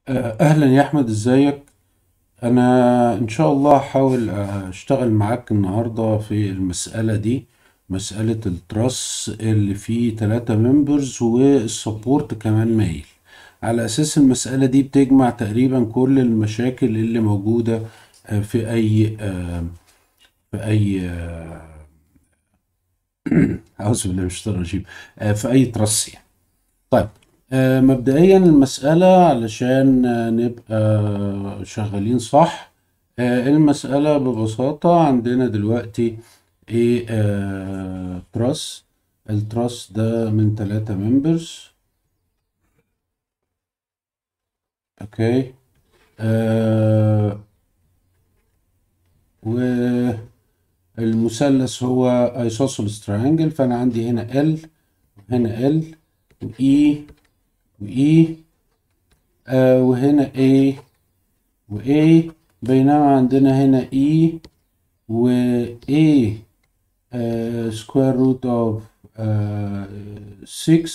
أهلا يا أحمد إزيك؟ أنا إن شاء الله هحاول أشتغل معاك النهاردة في المسألة دي مسألة التراس اللي فيه تلاتة ممبرز والسبورت كمان مايل على أساس المسألة دي بتجمع تقريبا كل المشاكل اللي موجودة في أي في أي أعوذ بالله من الشيطان الرجيم في أي تراس يعني. طيب آه، مبدئيا المسألة علشان آه، نبقى شغالين صح آه، المسألة ببساطة عندنا دلوقتي ايه تراس التراس ده من تلاتة ممبرز اوكي آه والمثلث هو ايسوسيلس تريانجل فانا عندي هنا ال وهنا ال واي وإي آه وهنا A و A بينما عندنا هنا E و A آه square root of آه 6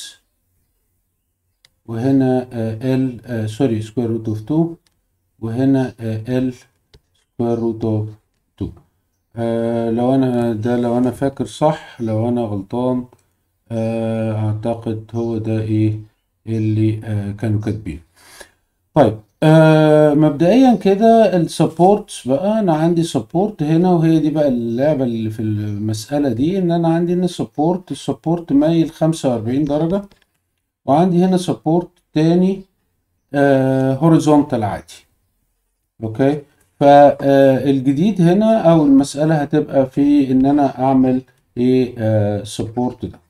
وهنا آه L آه سوري square root of 2 وهنا آه L square root of 2 آه لو أنا ده لو أنا فاكر صح لو أنا غلطان آه أعتقد هو ده إيه اللي آه كانوا كاتبين طيب آه مبدئيا كده السبورت بقى انا عندي سبورت هنا وهي دي بقى اللعبه اللي في المساله دي ان انا عندي هنا سبورت السبورت مايل 45 درجه وعندي هنا سبورت تاني هوريزونتال آه عادي اوكي فالجديد هنا او المساله هتبقى في ان انا اعمل ايه سبورت ده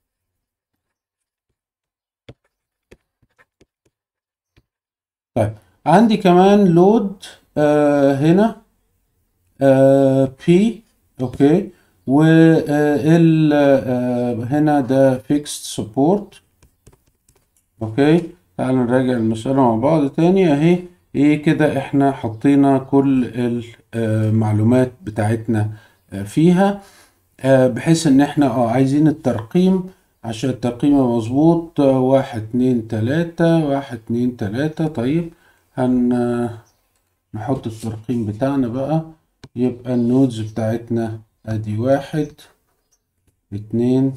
طيب عندي كمان لود آه هنا آه بي اوكي وال آه هنا ده فيكست سبورت اوكي تعالوا نراجع المسألة مع بعض تاني اهي ايه كده احنا حطينا كل المعلومات بتاعتنا فيها بحيث ان احنا اه عايزين الترقيم عشان الترقيم يبقى مظبوط واحد اتنين تلاتة واحد اتنين تلاتة طيب هن نحط الترقيم بتاعنا بقى يبقى النودز بتاعتنا ادي واحد اتنين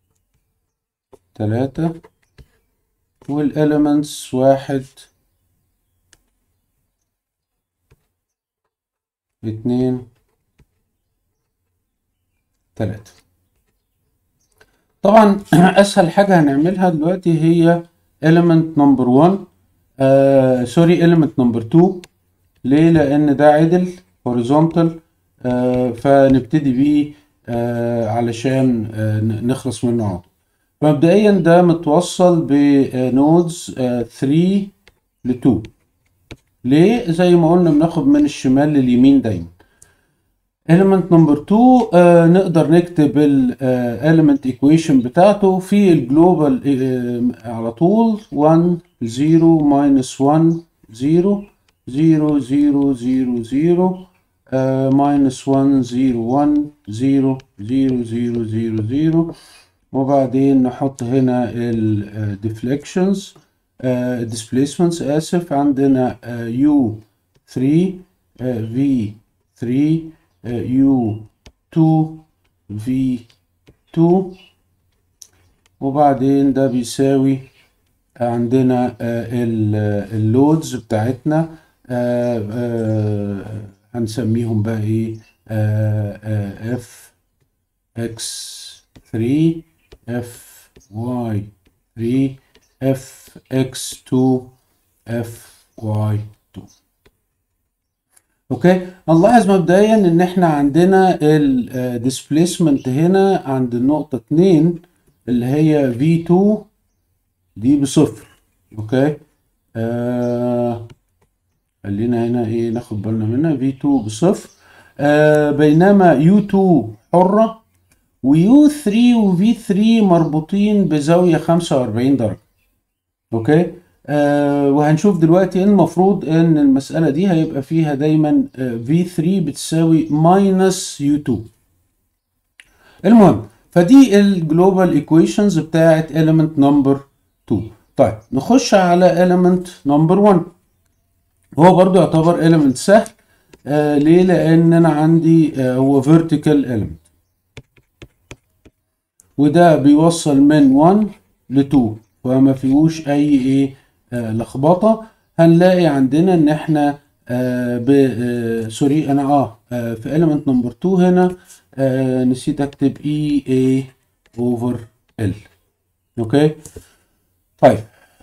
تلاتة والاليمنتس واحد اتنين تلاتة طبعا اسهل حاجه هنعملها دلوقتي هي element number 1 آه سوري element number 2 ليه لان ده عدل horizontal آه فنبتدي بيه آه علشان آه نخلص منه عضو مبدئيا ده متوصل بنودز آه 3 ل 2 ليه زي ما قلنا بناخد من الشمال لليمين دايما element number 2 آه نقدر نكتب ال آه element equation بتاعته في الجلوبال آه على طول 1 0 minus 1 0 0 0 0 0 آه minus 1 0 1 0 0 0 0 0 وبعدين نحط هنا ال deflections آه displacements آسف عندنا آه U 3 آه V 3 U2 V2 وبعدين ده بيساوي عندنا اللودز بتاعتنا هنسميهم بقى ايه اف اكس 3 اف واي 3 اف اكس 2 اف واي 2 اوكي نلاحظ مبدئيا ان احنا عندنا الديسبيسمنت هنا عند النقطة 2 اللي هي V2 دي بصفر اوكي آه خلينا هنا ايه ناخد بالنا منها V2 بصفر آه بينما U2 حرة وU3 وV3 مربوطين بزاوية 45 درجة اوكي آه وهنشوف دلوقتي المفروض ان المسألة دي هيبقى فيها دايما آه V3 بتساوي minus U2 المهم فدي الجلوبال ايكويشنز بتاعت element number 2 طيب نخش على element number 1 هو برضو يعتبر element سهل آه ليه لان انا عندي آه هو vertical element وده بيوصل من 1 ل 2 فما فيهوش اي ايه آه لخبطه هنلاقي عندنا ان احنا آه ب آه سوري انا اه, آه في element نمبر 2 هنا آه نسيت اكتب اي اي اوفر ال اوكي طيب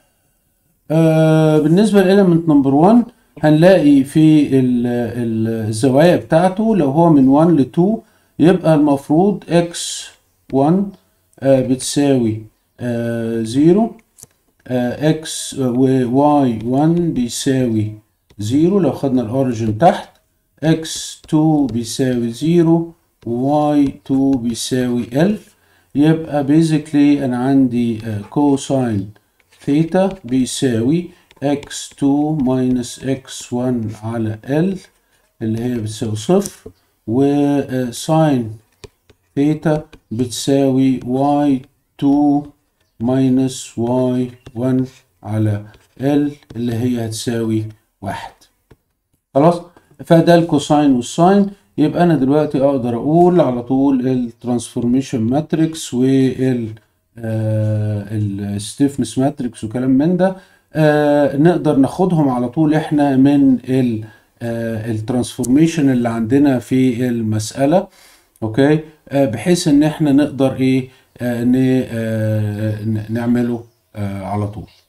آه بالنسبه لإليمنت نمبر 1 هنلاقي في ال ال الزوايا بتاعته لو هو من 1 ل 2 يبقى المفروض x1 آه بتساوي آه 0 آه x و y1 بيساوي 0 لو خدنا الاوريجن تحت x2 بيساوي 0 y2 بيساوي l يبقى بيزيكلي انا عندي كوساين ثيتا بيساوي x2 minus x1 على l اللي هي بتساوي صفر وساين ثيتا بتساوي y2 minus y1 على l اللي هي هتساوي واحد خلاص فده الكوساين والساين يبقى انا دلوقتي اقدر اقول على طول الترانسفورميشن ماتريكس وال الستيفنس ماتريكس وكلام من ده آه نقدر ناخدهم على طول احنا من الترانسفورميشن اللي عندنا في المسألة اوكي آه بحيث ان احنا نقدر ايه آه نعمله آه على طول